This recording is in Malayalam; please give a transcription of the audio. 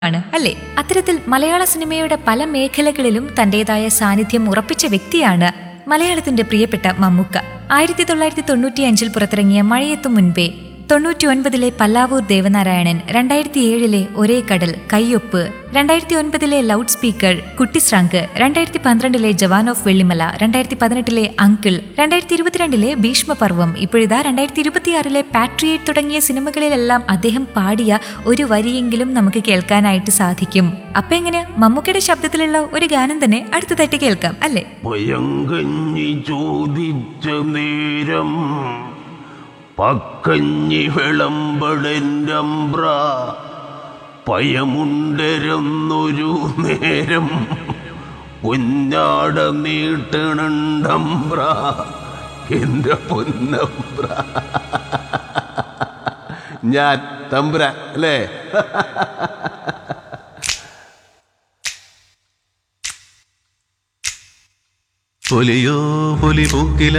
ആണ് അല്ലേ അത്തരത്തിൽ മലയാള സിനിമയുടെ പല മേഖലകളിലും തന്റേതായ സാന്നിധ്യം ഉറപ്പിച്ച വ്യക്തിയാണ് മലയാളത്തിന്റെ പ്രിയപ്പെട്ട മമ്മൂക്ക ആയിരത്തി തൊള്ളായിരത്തി തൊണ്ണൂറ്റിയഞ്ചിൽ പുറത്തിറങ്ങിയ മഴയെത്തും മുൻപേ തൊണ്ണൂറ്റി ഒൻപതിലെ പല്ലാവൂർ ദേവനാരായണൻ രണ്ടായിരത്തി ഏഴിലെ ഒരേ കടൽ കയ്യൊപ്പ് രണ്ടായിരത്തി ഒൻപതിലെ ലൗഡ് സ്പീക്കർ കുട്ടിശ്രാങ്ക് രണ്ടായിരത്തി പന്ത്രണ്ടിലെ ജവാൻ ഓഫ് വെള്ളിമല രണ്ടായിരത്തി പതിനെട്ടിലെ അങ്കിൾ രണ്ടായിരത്തി ഇരുപത്തിരണ്ടിലെ ഭീഷ്മപർവം ഇപ്പോഴിതാ രണ്ടായിരത്തി ഇരുപത്തിയാറിലെ പാട്രിയേറ്റ് തുടങ്ങിയ സിനിമകളിലെല്ലാം അദ്ദേഹം പാടിയ ഒരു വരിയെങ്കിലും നമുക്ക് കേൾക്കാനായിട്ട് സാധിക്കും അപ്പൊ എങ്ങനെ മമ്മൂക്കയുടെ ശബ്ദത്തിലുള്ള ഒരു ഗാനം തന്നെ അടുത്തതായിട്ട് കേൾക്കാം അല്ലേ പയങ്കഞ്ഞി ചോദിച്ച നേരം പക്കഞ്ഞി വിളമ്പളെൻ്റമ്പ്ര പയമുണ്ടരന്നൊരു നേരം പൊന്നാട നീട്ടണണ്ടമ്പ്ര എൻ്റെ പൊന്നമ്പ്ര ഞാൻ തമ്പ്ര അല്ലേ പൊലിയോ പൊലി പൂക്കില